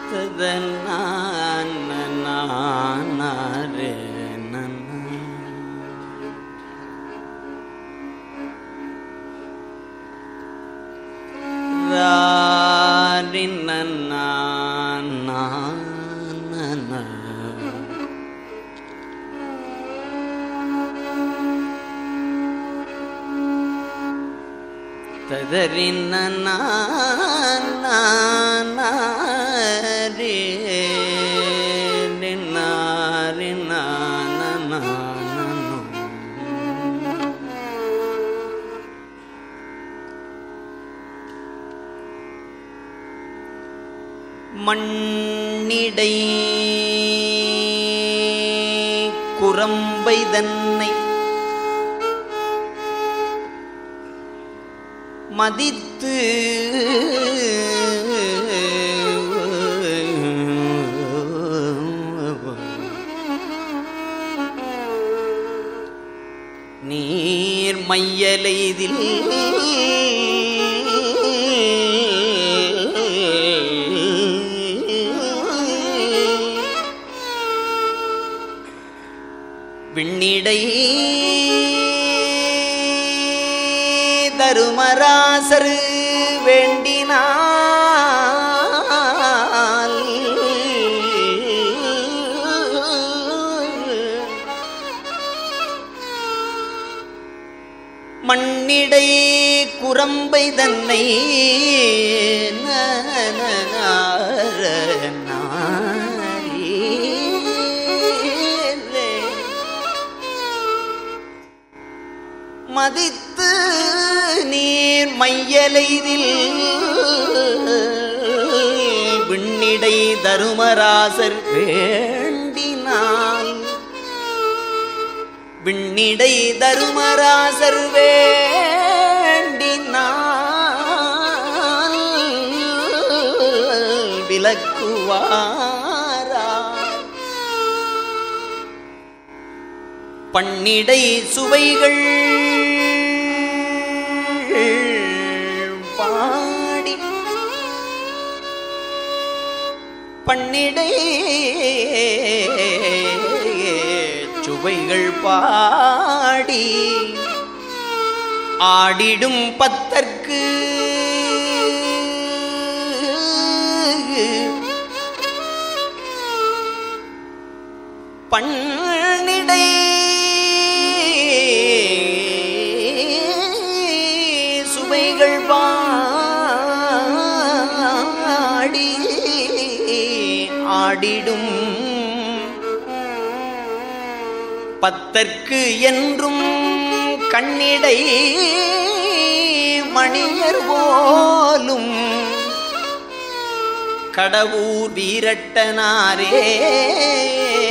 ததனானே ததறின ரே மண்ணிடை குரம்பை தன்னை மதித்து நீர் மையலைதில் விண்ணிடை தருமராசர் வேண்டினால் மண்ணிடை குரம்பை தன்னை மதித்து நீர் மையலைதில் விண்ணிடை தருமராசர் வேண்டினான் விண்ணிடை தருமராசர் வேண்டினான் விலக்குவாரா பன்னிடை சுவைகள் பாடி பன்னிடை சுவைகள் பாடி ஆடிடும் பத்தற்கு பன்னிடை சுவைகள் பாடி ஆடிடும் பத்தற்கு என்றும் கண்ணிடை மணியர் போலும் கடவுர் வீரட்டனாரே